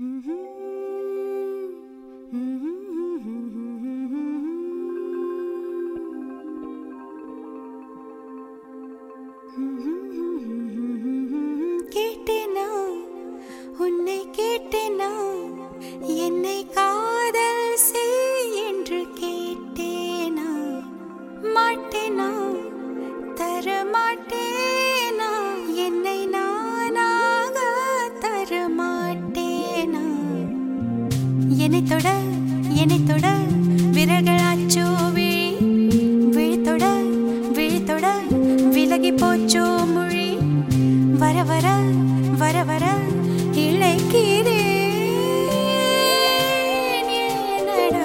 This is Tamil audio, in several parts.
கேட்டேனா உன்னை கேட்டேனா என்னை காதல் செய் என்று கேட்டேனா மாட்டேனா தர மாட்டேனா என்னை நானாக தர மாட்டேனா என்னை தொட என்னை தொட விரல்களாச்சோ விழி விழித்தொட விழித்தொட விலகி போச்சோ மொழி வர வர வர வர இழைக்கிறேன் என்னடா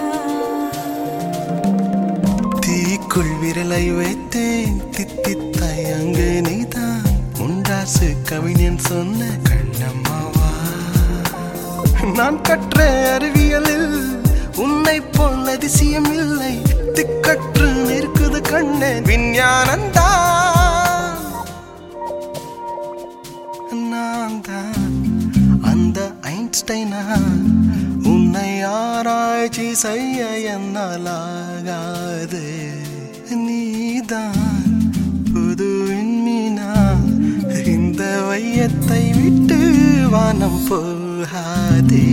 தீக்குள் விரலை வைத்தேன் தித்தித்தாய் அங்கு நீதான் முண்டாசு கவிஞன் சொன்ன கண்ணம்மாவா நான் கற்ற அறிவியலில் உன்னை போல் அதிசயம் இல்லை திக்கற்று நிற்குது கண்ணே விஞ்ஞானந்தா நான் தான் அந்த ஐன்ஸ்டைனா உன்னை ஆராய்ச்சி செய்ய என்னால் ஆகாது நீதான் புது விண்மீனா இந்த வையத்தை விட்டு வானம் போகாதே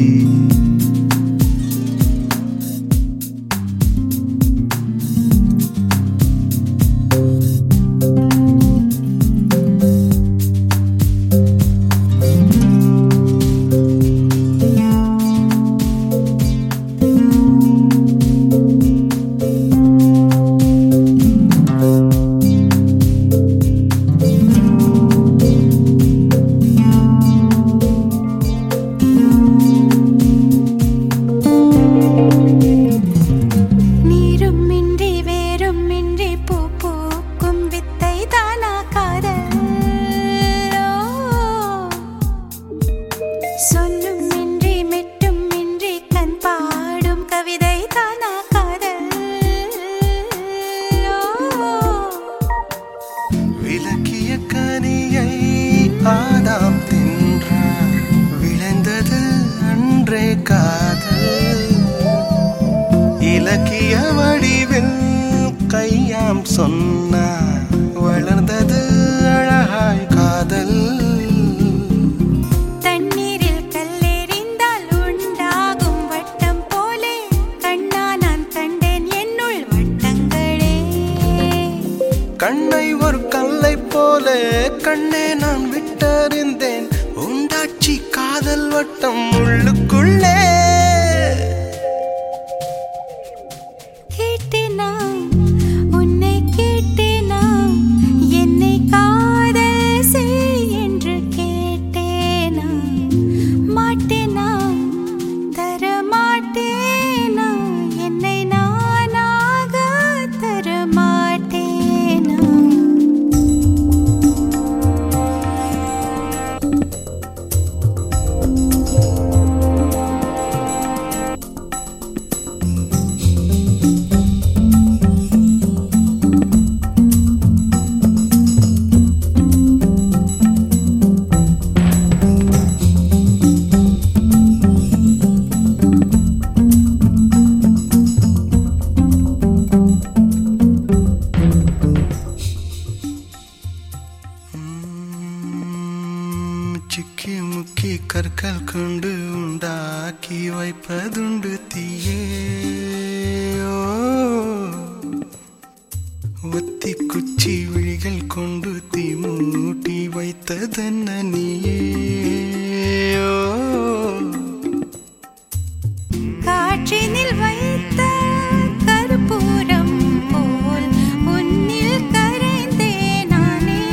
நீரும் இன்றி வேரும் இன்றி பூ பூக்கும் வித்தை தானா காதல் சொல்லும் இன்றி மெட்டும் இன்றி கண் பாடும் கவிதை தானா காதல் விளக்கிய கனியை ஆதாம் தின்றான் விளைந்தது அன்றே காதல் இலக்கிய வடிவில் கையாம் சொன்னான் வளர்ந்தது அழகாய் காதல் தண்ணீரில் கல்லெறிந்தால் உண்டாகும் வட்டம் போலே கண்ணா நான் கண்டேன் என்னுள் வட்டங்களே கண்ணை ஒரு கல்லை போல கண்ணே நான் விட்டறிந்தேன் உண்டாட்சி காதல் வட்டம் உள்ளுக்குள்ளே கேட்டேனா உன்னை கேட்டேனா என்னை காதல் செய் என்று கேட்டேனா மாட்டேனா தர மாட்டேனா என்னை நானாக தர மாட்டேனா உம், சிக்கி முக்கி கற்கள் கொண்டு உண்டாக்கி வைப்பதுண்டு தீயே ஓ, ஒத்தி குச்சி விழிகள் கொண்டு தீ மூட்டி வைத்ததென்ன நீயே ஓ, காற்றினில் வைத்த கற்பூரம் போல் உன்னில் கரைந்தேன் நானே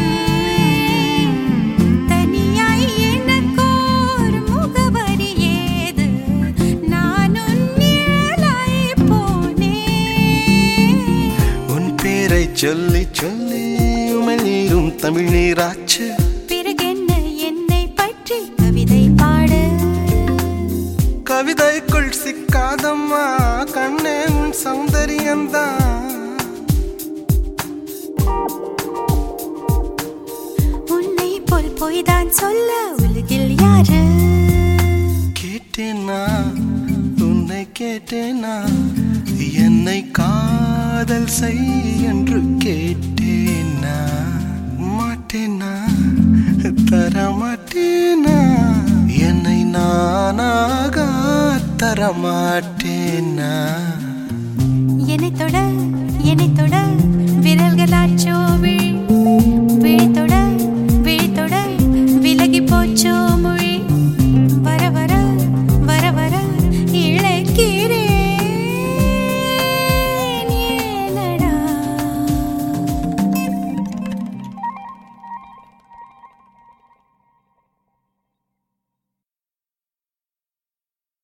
தனியாய் எனக்கோர் முகவரி ஏது நான் உன் நிழலாய் போனேன் உன் பேரை சொல்லி சொல்லி உமிழ்நீரும் தமிழ் நீராச்சு பிறகென்ன என்னை பற்றி கவிதை பாடு கவிதைக்குள் சிக்காதம்மா கண்ணே உன் சௌந்தரியந்தான் உன்னை போல் பொய்தான் சொல்ல உலகில் யாரு கே கேட்டேனா என்னை காதல் செய் என்று கேட்டேனா மாட்டேனா தர மாட்டேனா என்னை நானாக தர மாட்டேனா என்னை தொட என்னை தொட